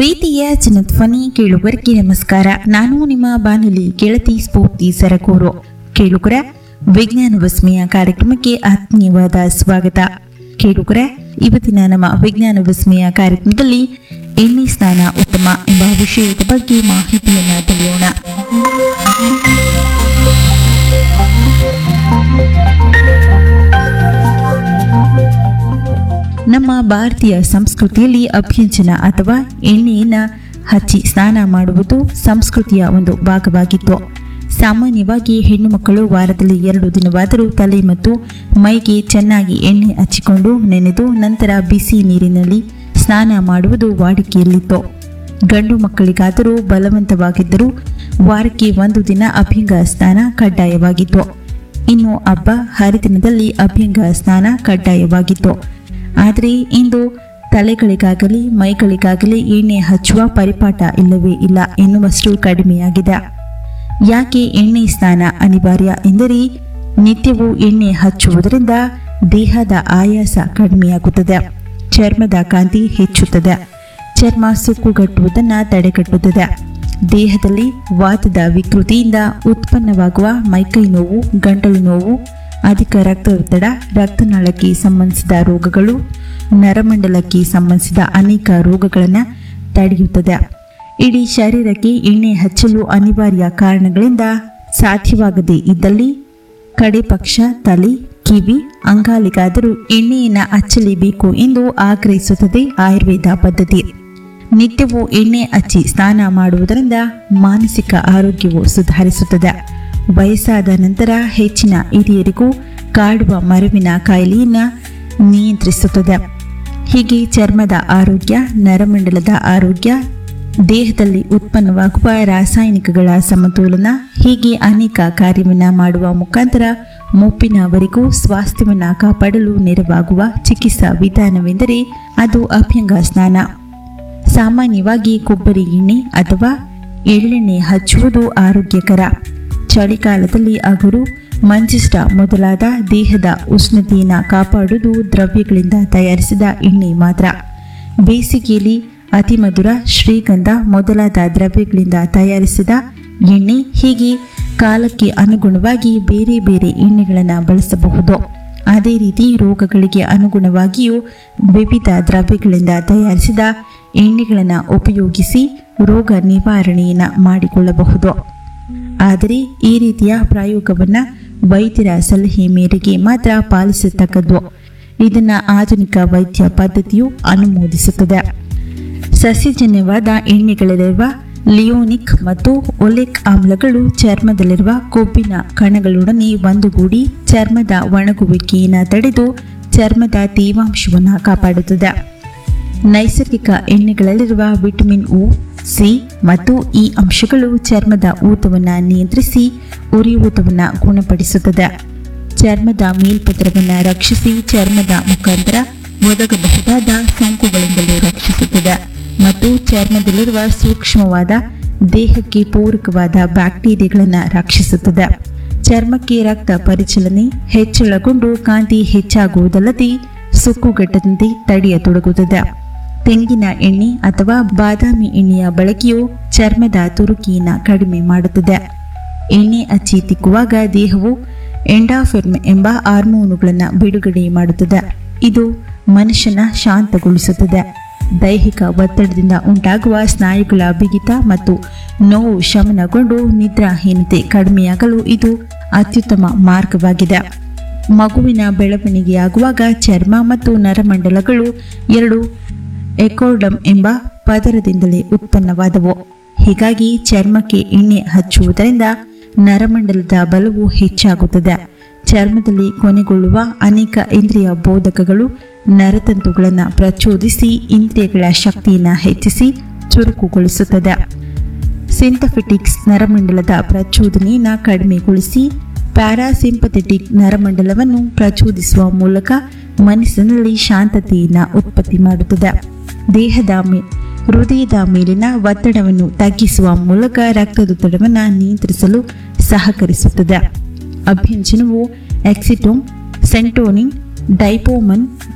ಪ್ರೀತಿಯ ಜನಧ್ವನಿ ಕೇಳುಗರಿಗೆ ನಮಸ್ಕಾರ ನಾನು ನಿಮ್ಮ ಬಾನುಲಿ ಗೆಳತಿ ಸ್ಫೂರ್ತಿ ಸರಕೂರು ಕೇಳುಗರ ವಿಜ್ಞಾನ ವಿಸ್ಮಯ ಕಾರ್ಯಕ್ರಮಕ್ಕೆ ಆತ್ಮೀಯವಾದ ಸ್ವಾಗತ ಕೇಳುಗರ ಇವತ್ತಿನ ನಮ್ಮ ವಿಜ್ಞಾನ ವಿಸ್ಮಯ ಕಾರ್ಯಕ್ರಮದಲ್ಲಿ ಎಣ್ಣೆ ಸ್ನಾನ ಉತ್ತಮ ಎಂಬ ವಿಷಯದ ಬಗ್ಗೆ ಮಾಹಿತಿಯನ್ನ ತಿಳಿಯೋಣ ನಮ್ಮ ಭಾರತೀಯ ಸಂಸ್ಕೃತಿಯಲ್ಲಿ ಅಭ್ಯಂಜನ ಅಥವಾ ಎಣ್ಣೆಯನ್ನ ಹಚ್ಚಿ ಸ್ನಾನ ಮಾಡುವುದು ಸಂಸ್ಕೃತಿಯ ಒಂದು ಭಾಗವಾಗಿತ್ತು ಸಾಮಾನ್ಯವಾಗಿ ಹೆಣ್ಣು ಮಕ್ಕಳು ವಾರದಲ್ಲಿ ಎರಡು ದಿನವಾದರೂ ತಲೆ ಮತ್ತು ಮೈಗೆ ಚೆನ್ನಾಗಿ ಎಣ್ಣೆ ಹಚ್ಚಿಕೊಂಡು ನೆನೆದು ನಂತರ ಬಿಸಿ ನೀರಿನಲ್ಲಿ ಸ್ನಾನ ಮಾಡುವುದು ವಾಡಿಕೆಯಲ್ಲಿತ್ತು ಗಂಡು ಮಕ್ಕಳಿಗಾದರೂ ಬಲವಂತವಾಗಿದ್ದರೂ ವಾರಕ್ಕೆ ಒಂದು ದಿನ ಅಭ್ಯಂಗ ಸ್ನಾನ ಕಡ್ಡಾಯವಾಗಿತ್ತು ಇನ್ನು ಹಬ್ಬ ಹರಿದಿನದಲ್ಲಿ ಅಭ್ಯಂಗ ಸ್ನಾನ ಕಡ್ಡಾಯವಾಗಿತ್ತು ಆದರೆ ಇಂದು ತಲೆಗಳಿಗಾಗಲಿ ಮೈಗಳಿಗಾಗಲಿ ಎಣ್ಣೆ ಹಚ್ಚುವ ಪರಿಪಾಠ ಇಲ್ಲವೇ ಇಲ್ಲ ಎನ್ನುವಷ್ಟು ಕಡಿಮೆಯಾಗಿದೆ ಯಾಕೆ ಎಣ್ಣೆ ಸ್ನಾನ ಅನಿವಾರ್ಯ ಎಂದರೆ ನಿತ್ಯವೂ ಎಣ್ಣೆ ಹಚ್ಚುವುದರಿಂದ ದೇಹದ ಆಯಾಸ ಕಡಿಮೆಯಾಗುತ್ತದೆ ಚರ್ಮದ ಕಾಂತಿ ಹೆಚ್ಚುತ್ತದೆ ಚರ್ಮ ಸುಕ್ಕುಗಟ್ಟುವುದನ್ನು ತಡೆಗಟ್ಟುತ್ತದೆ ದೇಹದಲ್ಲಿ ವಾತದ ವಿಕೃತಿಯಿಂದ ಉತ್ಪನ್ನವಾಗುವ ಮೈಕೈ ನೋವು ಗಂಟಲು ನೋವು ಅಧಿಕ ರಕ್ತದೊತ್ತಡ ರಕ್ತನಾಳಕ್ಕೆ ಸಂಬಂಧಿಸಿದ ರೋಗಗಳು ನರಮಂಡಲಕ್ಕೆ ಸಂಬಂಧಿಸಿದ ಅನೇಕ ರೋಗಗಳನ್ನು ತಡೆಯುತ್ತದೆ ಇಡೀ ಶರೀರಕ್ಕೆ ಎಣ್ಣೆ ಹಚ್ಚಲು ಅನಿವಾರ್ಯ ಕಾರಣಗಳಿಂದ ಸಾಧ್ಯವಾಗದೇ ಇದ್ದಲ್ಲಿ ಕಡೆ ಪಕ್ಷ ತಲೆ ಕಿವಿ ಅಂಗಾಲಿಗಾದರೂ ಎಣ್ಣೆಯನ್ನು ಹಚ್ಚಲೇಬೇಕು ಎಂದು ಆಗ್ರಹಿಸುತ್ತದೆ ಆಯುರ್ವೇದ ಪದ್ಧತಿ ನಿತ್ಯವೂ ಎಣ್ಣೆ ಹಚ್ಚಿ ಸ್ನಾನ ಮಾಡುವುದರಿಂದ ಮಾನಸಿಕ ಆರೋಗ್ಯವು ಸುಧಾರಿಸುತ್ತದೆ ವಯಸ್ಸಾದ ನಂತರ ಹೆಚ್ಚಿನ ಹಿರಿಯರಿಗೂ ಕಾಡುವ ಮರವಿನ ಕಾಯಿಲೆಯನ್ನು ನಿಯಂತ್ರಿಸುತ್ತದೆ ಹೀಗೆ ಚರ್ಮದ ಆರೋಗ್ಯ ನರಮಂಡಲದ ಆರೋಗ್ಯ ದೇಹದಲ್ಲಿ ಉತ್ಪನ್ನವಾಗುವ ರಾಸಾಯನಿಕಗಳ ಸಮತೋಲನ ಹೀಗೆ ಅನೇಕ ಕಾರ್ಯವನ್ನು ಮಾಡುವ ಮುಖಾಂತರ ಮುಪ್ಪಿನವರೆಗೂ ಸ್ವಾಸ್ಥ್ಯವನ್ನು ಕಾಪಾಡಲು ನೆರವಾಗುವ ಚಿಕಿತ್ಸಾ ವಿಧಾನವೆಂದರೆ ಅದು ಅಭ್ಯಂಗ ಸ್ನಾನ ಸಾಮಾನ್ಯವಾಗಿ ಕೊಬ್ಬರಿ ಎಣ್ಣೆ ಅಥವಾ ಎಳ್ಳೆಣ್ಣೆ ಹಚ್ಚುವುದು ಆರೋಗ್ಯಕರ ಚಳಿಗಾಲದಲ್ಲಿ ಅಗುರು ಮಂಜಿಷ್ಟ ಮೊದಲಾದ ದೇಹದ ಉಷ್ಣತೆಯನ್ನು ಕಾಪಾಡುವುದು ದ್ರವ್ಯಗಳಿಂದ ತಯಾರಿಸಿದ ಎಣ್ಣೆ ಮಾತ್ರ ಬೇಸಿಗೆಯಲ್ಲಿ ಅತಿಮಧುರ ಶ್ರೀಗಂಧ ಮೊದಲಾದ ದ್ರವ್ಯಗಳಿಂದ ತಯಾರಿಸಿದ ಎಣ್ಣೆ ಹೀಗೆ ಕಾಲಕ್ಕೆ ಅನುಗುಣವಾಗಿ ಬೇರೆ ಬೇರೆ ಎಣ್ಣೆಗಳನ್ನು ಬಳಸಬಹುದು ಅದೇ ರೀತಿ ರೋಗಗಳಿಗೆ ಅನುಗುಣವಾಗಿಯೂ ವಿವಿಧ ದ್ರವ್ಯಗಳಿಂದ ತಯಾರಿಸಿದ ಎಣ್ಣೆಗಳನ್ನು ಉಪಯೋಗಿಸಿ ರೋಗ ನಿವಾರಣೆಯನ್ನು ಮಾಡಿಕೊಳ್ಳಬಹುದು ಆದರೆ ಈ ರೀತಿಯ ಪ್ರಯೋಗವನ್ನು ವೈದ್ಯರ ಸಲಹೆ ಮೇರೆಗೆ ಮಾತ್ರ ಪಾಲಿಸತಕ್ಕದ್ದು ಇದನ್ನು ಆಧುನಿಕ ವೈದ್ಯ ಪದ್ಧತಿಯು ಅನುಮೋದಿಸುತ್ತದೆ ಸಸ್ಯಜನ್ಯವಾದ ಎಣ್ಣೆಗಳಲ್ಲಿರುವ ಲಿಯೋನಿಕ್ ಮತ್ತು ಒಲೆಕ್ ಆಮ್ಲಗಳು ಚರ್ಮದಲ್ಲಿರುವ ಕೊಬ್ಬಿನ ಕಣಗಳೊಡನೆ ಒಂದುಗೂಡಿ ಚರ್ಮದ ಒಣಗುವಿಕೆಯನ್ನು ತಡೆದು ಚರ್ಮದ ತೇವಾಂಶವನ್ನು ಕಾಪಾಡುತ್ತದೆ ನೈಸರ್ಗಿಕ ಎಣ್ಣೆಗಳಲ್ಲಿರುವ ವಿಟಮಿನ್ ಉ ಸಿ ಮತ್ತು ಈ ಅಂಶಗಳು ಚರ್ಮದ ಊತವನ್ನು ನಿಯಂತ್ರಿಸಿ ಉರಿಯೂತವನ್ನು ಗುಣಪಡಿಸುತ್ತದೆ ಚರ್ಮದ ಮೇಲ್ಪದರವನ್ನು ರಕ್ಷಿಸಿ ಚರ್ಮದ ಮುಖಾಂತರ ಒದಗಬಹುದಾದ ಸೋಂಕುಗಳಿಂದಲೂ ರಕ್ಷಿಸುತ್ತದೆ ಮತ್ತು ಚರ್ಮದಲ್ಲಿರುವ ಸೂಕ್ಷ್ಮವಾದ ದೇಹಕ್ಕೆ ಪೂರಕವಾದ ಬ್ಯಾಕ್ಟೀರಿಯಾಗಳನ್ನು ರಕ್ಷಿಸುತ್ತದೆ ಚರ್ಮಕ್ಕೆ ರಕ್ತ ಪರಿಚಲನೆ ಹೆಚ್ಚಳಗೊಂಡು ಕಾಂತಿ ಹೆಚ್ಚಾಗುವುದಲ್ಲದೆ ಸುಕ್ಕುಗಟ್ಟದಂತೆ ತಡೆಯತೊಡಗುತ್ತದೆ ತೆಂಗಿನ ಎಣ್ಣೆ ಅಥವಾ ಬಾದಾಮಿ ಎಣ್ಣೆಯ ಬಳಕೆಯು ಚರ್ಮದ ತುರುಕಿಯನ್ನು ಕಡಿಮೆ ಮಾಡುತ್ತದೆ ಎಣ್ಣೆ ಹಚ್ಚಿ ತಿಕ್ಕುವಾಗ ದೇಹವು ಎಂಡಾಫಿರ್ಮ್ ಎಂಬ ಹಾರ್ಮೋನುಗಳನ್ನು ಬಿಡುಗಡೆ ಮಾಡುತ್ತದೆ ಇದು ಮನುಷ್ಯನ ಶಾಂತಗೊಳಿಸುತ್ತದೆ ದೈಹಿಕ ಒತ್ತಡದಿಂದ ಉಂಟಾಗುವ ಸ್ನಾಯುಗಳ ಬಿಗಿತ ಮತ್ತು ನೋವು ಶಮನಗೊಂಡು ನಿದ್ರಾಹೀನತೆ ಕಡಿಮೆಯಾಗಲು ಇದು ಅತ್ಯುತ್ತಮ ಮಾರ್ಗವಾಗಿದೆ ಮಗುವಿನ ಬೆಳವಣಿಗೆಯಾಗುವಾಗ ಚರ್ಮ ಮತ್ತು ನರಮಂಡಲಗಳು ಎರಡು ಎಕೋರ್ಡಮ್ ಎಂಬ ಪದರದಿಂದಲೇ ಉತ್ಪನ್ನವಾದವು ಹೀಗಾಗಿ ಚರ್ಮಕ್ಕೆ ಎಣ್ಣೆ ಹಚ್ಚುವುದರಿಂದ ನರಮಂಡಲದ ಬಲವು ಹೆಚ್ಚಾಗುತ್ತದೆ ಚರ್ಮದಲ್ಲಿ ಕೊನೆಗೊಳ್ಳುವ ಅನೇಕ ಇಂದ್ರಿಯ ಬೋಧಕಗಳು ನರತಂತುಗಳನ್ನು ಪ್ರಚೋದಿಸಿ ಇಂದ್ರಿಯಗಳ ಶಕ್ತಿಯನ್ನು ಹೆಚ್ಚಿಸಿ ಚುರುಕುಗೊಳಿಸುತ್ತದೆ ಸಿಂಥಫಿಟಿಕ್ಸ್ ನರಮಂಡಲದ ಪ್ರಚೋದನೆಯನ್ನು ಕಡಿಮೆಗೊಳಿಸಿ ಪ್ಯಾರಾಸಿಂಪಥೆಟಿಕ್ ನರಮಂಡಲವನ್ನು ಪ್ರಚೋದಿಸುವ ಮೂಲಕ ಮನಸ್ಸಿನಲ್ಲಿ ಶಾಂತತೆಯನ್ನು ಉತ್ಪತ್ತಿ ಮಾಡುತ್ತದೆ ದೇಹದ ಮೇ ಹೃದಯದ ಮೇಲಿನ ಒತ್ತಡವನ್ನು ತಗ್ಗಿಸುವ ಮೂಲಕ ರಕ್ತದೊತ್ತಡವನ್ನು ನಿಯಂತ್ರಿಸಲು ಸಹಕರಿಸುತ್ತದೆ ಅಭ್ಯಂಜನವು ಎಕ್ಸಿಟೋಮ್ ಸೆಂಟೋನಿನ್ ಡೈಪೋಮನ್